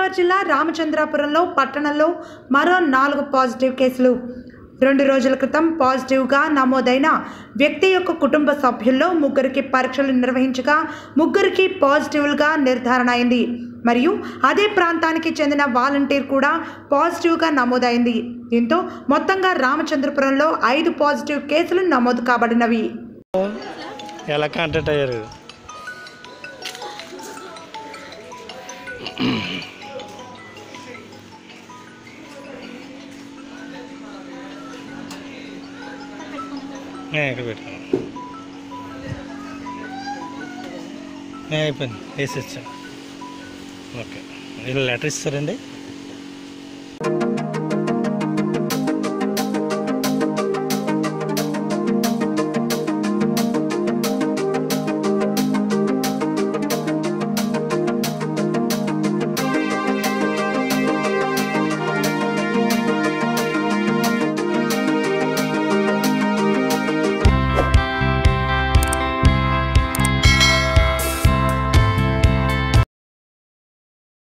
గోదావరి జిల్లా రామచంద్రాపురంలో పట్టణంలో మరో నాలుగు పాజిటివ్ కేసులు రెండు రోజుల క్రితం పాజిటివ్గా నమోదైన వ్యక్తి యొక్క కుటుంబ సభ్యుల్లో ముగ్గురికి పరీక్షలు నిర్వహించగా ముగ్గురికి పాజిటివ్గా నిర్ధారణ అయింది మరియు అదే ప్రాంతానికి చెందిన వాలంటీర్ కూడా పాజిటివ్గా నమోదైంది దీంతో మొత్తంగా రామచంద్రపురంలో ఐదు పాజిటివ్ కేసులు నమోదు కాబడినవి ఎలా కాంటాక్ట్ అయ్యారు ఏ, ఇక్కడ పెట్టుకున్నాను ఏ, అయిపోయింది వేసి ఇచ్చాను ఓకే వీళ్ళు లెటర్ ఇస్తారండి